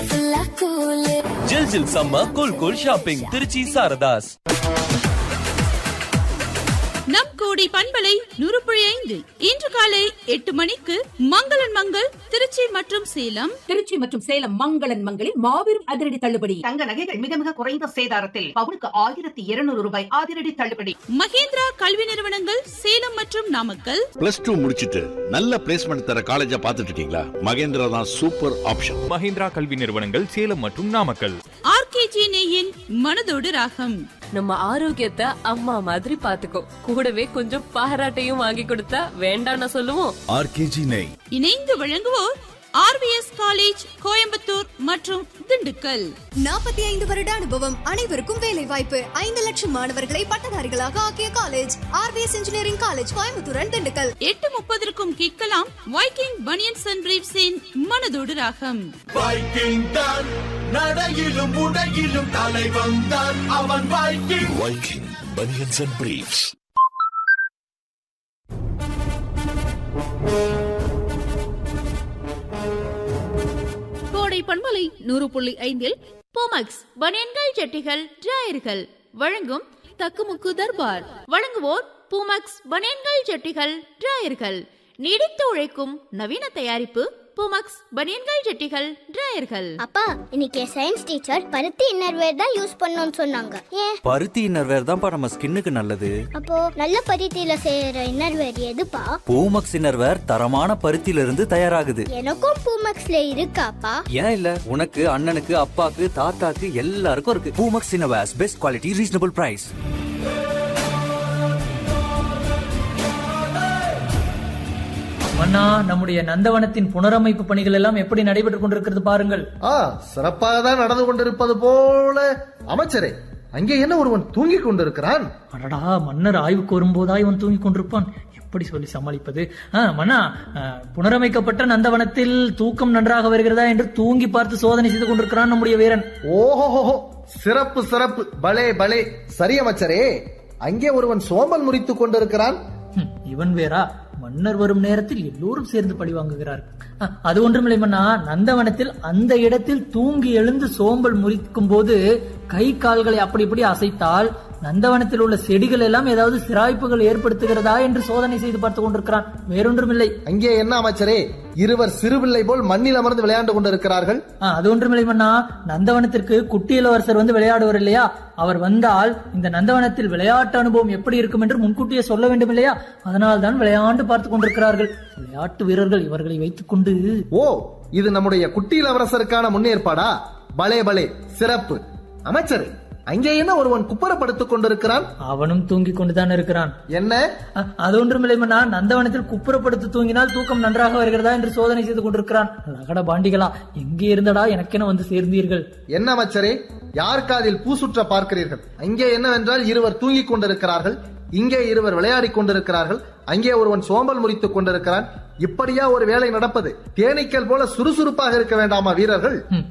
ஃபுல்லா கூலு ஜில் ஜில் சம்ம cool cool shopping Trichy Saradhas நம் கோடி பண்பலை நூறுபுழி ஐந்து இன்று காலை எட்டு மணிக்கு மங்களன் மங்கள் திருச்சி மற்றும் சேலம் திருச்சி மற்றும் சேலம் மங்களன் மங்களில் மாபெரும் அதிரடி தள்ளுபடி தங்க நகைகள் மிக மிக குறைந்த சேதாரத்தில் பவுனுக்கு ஆயிரத்தி இருநூறு ரூபாய் அதிரடி தள்ளுபடி மகேந்திரா கல்வி நிறுவனங்கள் சேலம் மற்றும் நாமக்கல் பிளஸ் டூ முடிச்சிட்டு நல்ல பிளேஸ்மெண்ட் தர காலேஜா பார்த்துட்டு இருக்கீங்களா மகேந்திரா தான் சூப்பர் ஆப்ஷன் மஹிந்திரா கல்வி நிறுவனங்கள் சேலம் மற்றும் நாமக்கல் ஆர்கேஜி நெய்யின் மனதோடு ராகம் நம்ம ஆரோக்கியத்தை அம்மா மாதிரி பாத்துக்கோ கூடவே கொஞ்சம் பாராட்டையும் வாங்கி கொடுத்தா வேண்டாம்னு சொல்லுவோம் ஆர்கேஜி நெய் இணைந்து வழங்குவோர் ஆர்விஎஸ் காலேஜ் கோயம்புத்தூர் மற்றும் திண்டுக்கல் நாற்பத்தி ஐந்து வருட அனுபவம் அனைவருக்கும் வேலை வாய்ப்பு ஐந்து லட்சம் மாணவர்களை பட்டதாரிகளாக ஆக்கிய college RVS engineering college Coimbatore and Dindigul எட்டு முப்பதற்கும் கேட்கலாம் வைக்கிங் பனியன்ஸ் அண்ட் பிரீப்ஸின் மனதோடு ராகம் வைக்கிங் தான் நடையிலும் உடையிலும் தலைவன் தான் அவன் Viking Viking banians and briefs கோடை பண்பலை நூறு புள்ளி ஐந்தில் போமக்ஸ் பனியன்கள் ஜட்டிகள் டிராயர்கள் வழங்கும் தக்குமுக்கு தர்பார் வழங்குவோர் பூமக்ஸ் பனியன்கள் ஜட்டிகள் டிராயர்கள் நீடித்து உழைக்கும் நவீன தயாரிப்பு பூமக்ஸ் பனியன்கள் ஜட்டிகள் டிராயர்கள் அப்பா இன்னைக்கு சயின்ஸ் டீச்சர் பருத்தி இன்னர்வேர் தான் யூஸ் பண்ணணும்னு சொன்னாங்க ஏன் பருத்தி இன்னர்வேர் தான்ப்பா நம்ம ஸ்கின்னுக்கு நல்லது அப்போ நல்ல பருத்தியில செய்யற இன்னர்வேர் எதுப்பா பூமக்ஸ் இன்னர்வேர் தரமான பருத்தியில இருந்து தயாராகுது எனக்கும் பூமக்ஸ்ல இருக்காப்பா ஏன் இல்ல உனக்கு அண்ணனுக்கு அப்பாக்கு தாத்தாக்கு எல்லாருக்கும் இருக்கு Poomex innerwears best quality reasonable price மன்னா நம்முடைய நந்தவனத்தின் புனரமைப்பு பணிகள் எல்லாம் எப்படி நடைபெற்றுக் கொண்டிருக்கிறது பாருங்கள் ஆ சிறப்பாக தான் நடந்து கொண்டிருப்பது போல அமைச்சரே அங்கே என்ன ஒருவன் தூங்கிக் கொண்டிருக்கிறான் அடடா மன்னர் ஆய்வுக்கு வரும்போதா இவன் தூங்கிக் கொண்டிருப்பான் எப்படி சொல்லி சமாளிப்பது ஆ, மன்னா ஆ, புனரமைக்கப்பட்ட நந்தவனத்தில் தூக்கம் நன்றாக வருகிறதா என்று தூங்கி பார்த்து சோதனை செய்து கொண்டிருக்கிறான் நம்முடைய வீரன் ஓஹோஹோ சிறப்பு சிறப்பு பலே பலே சரி அமைச்சரே அங்கே ஒருவன் சோம்பல் முறித்துக் கொண்டிருக்கிறான் ஹம், இவன் வேறா மன்னர் வரும் நேரத்தில் எல்லோரும் சேர்ந்து பழி வாங்குகிறார் அ, அது ஒன்றுமில்லை மன்னா நந்தவனத்தில் அந்த இடத்தில் தூங்கி எழுந்து சோம்பல் முறிக்கும் போது கை கால்களை அப்படி இப்படி அசைத்தால் நந்தவனத்தில் உள்ள செடிகள் எல்லாம் ஏதாவது சிராய்ப்புகள் ஏற்படுத்துகிறதா என்று சோதனை செய்து பார்த்து கொண்டிருக்கிறான் வேறொன்றுமில்லை அங்கே என்ன அமைச்சரே இருவர் சிறுபிள்ளை போல் மண்ணில் அமர்ந்து விளையாண்டு கொண்டிருக்கிறார்கள் ஆ, அது ஒன்றுமில்லை மன்னா நந்தவனத்திற்கு குட்டி இளவரசர் வந்து விளையாடுவார் இல்லையா அவர் வந்தால் இந்த நந்தவனத்தில் விளையாட்டு அனுபவம் எப்படி இருக்கும் என்று முன்கூட்டியே சொல்ல வேண்டும் இல்லையா அதனால் தான் விளையாண்டு பார்த்து கொண்டிருக்கிறார்கள் விளையாட்டு வீரர்கள் இவர்களை வைத்துக் கொண்டு ஓ இது நம்முடைய குட்டி இளவரசருக்கான முன்னேற்பாடா பலே பலே சிறப்பு அமைச்சரே அங்கே என்ன ஒருவன் குப்பரப்படுத்திக் கொண்டிருக்கிறான் அவனும் தூங்கிக் கொண்டுதான் இருக்கிறான் என்ன அ, அது ஒன்றுமில்லை மன்னா நந்தவனத்தில் குப்புறப்படுத்து தூங்கினால் தூக்கம் நன்றாக வருகிறதா என்று சோதனை செய்து கொண்டிருக்கிறான் லகட பாண்டிகளா எங்கே இருந்தடா எனக்கென வந்து சேர்ந்தீர்கள் என்ன அமைச்சரே யார் காதில் பூ சுற்ற பார்க்கிறீர்கள் அங்கே என்னவென்றால் இருவர் தூங்கிக் கொண்டிருக்கிறார்கள் இங்கே இருவர் விளையாடிக் கொண்டிருக்கிறார்கள் அங்கே ஒருவன் சோம்பல் முறித்துக் கொண்டிருக்கிறான் இப்படியா ஒரு வேலை நடப்பது தேனீக்கள் போல சுறுசுறுப்பாக இருக்க வேண்டாமா வீரர்கள் ம்,